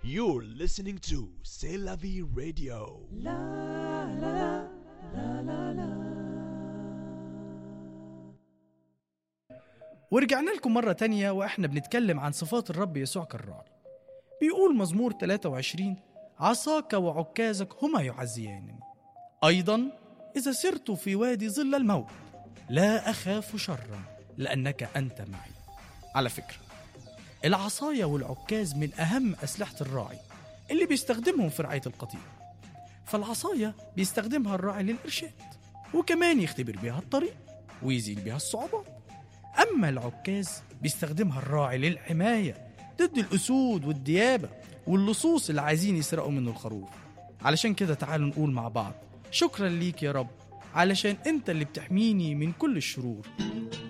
You're listening to C'est la vie radio. ورجعنا لكم مرة تانية وإحنا بنتكلم عن صفات الرب يسوع كالراعي بيقول مزمور 23 عصاك وعكازك هما يعزيانني أيضا إذا سرت في وادي ظل الموت لا أخاف شرا لأنك أنت معي على فكرة العصاية والعكاز من أهم أسلحة الراعي اللي بيستخدمهم في رعاية القطيع فالعصاية بيستخدمها الراعي للإرشاد وكمان يختبر بيها الطريق ويزيل بيها الصعوبات أما العكاز بيستخدمها الراعي للحماية ضد الأسود والديابة واللصوص اللي عايزين يسرقوا منه الخروف علشان كده تعالوا نقول مع بعض شكرا ليك يا رب علشان انت اللي بتحميني من كل الشرور